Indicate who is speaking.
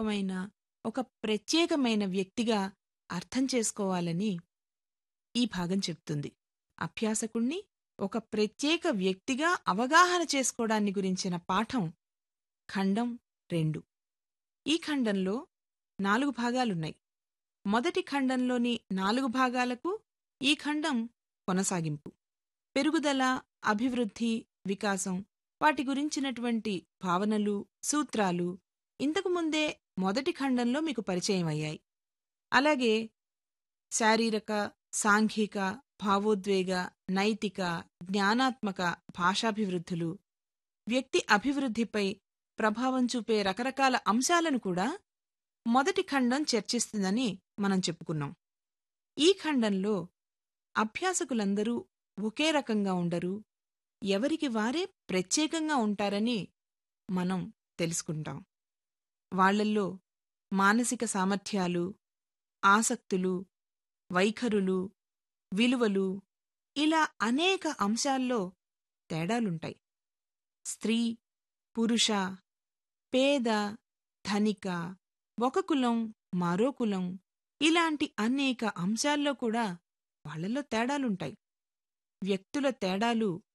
Speaker 1: ప్రత్యేకమైన ఒక ప్రత్యేకమైన వ్యక్తిగా అర్థం చేసుకోవాలని ఈ భాగం చెప్తుంది అభ్యాసకుణ్ణి ఒక ప్రత్యేక వ్యక్తిగా అవగాహన చేసుకోవడాన్ని గురించిన పాఠం ఖండం రెండు ఈ ఖండంలో నాలుగు భాగాలున్నాయి మొదటి ఖండంలోని నాలుగు భాగాలకు ఈ ఖండం కొనసాగింపు పెరుగుదల అభివృద్ధి వికాసం వాటి గురించినటువంటి భావనలు సూత్రాలు ఇంతకుముందే మొదటి ఖండంలో మీకు పరిచయం అయ్యాయి అలాగే శారీరక సాంఘిక భావోద్వేగ నైతిక జ్ఞానాత్మక భాషాభివృద్ధులు వ్యక్తి అభివృద్ధిపై ప్రభావం చూపే రకరకాల అంశాలను కూడా మొదటి ఖండం చర్చిస్తుందని మనం చెప్పుకున్నాం ఈ ఖండంలో అభ్యాసకులందరూ ఒకే రకంగా ఉండరు ఎవరికి వారే ప్రత్యేకంగా ఉంటారని మనం తెలుసుకుంటాం వాళ్ళల్లో మానసిక సామర్థ్యాలు ఆసక్తులు వైఖరులు విలువలు ఇలా అనేక అంశాల్లో తేడాలుంటాయి స్త్రీ పురుష పేద ధనిక ఒక కులం మరో కులం ఇలాంటి అనేక అంశాల్లో కూడా వాళ్ళల్లో తేడాలుంటాయి వ్యక్తుల తేడాలు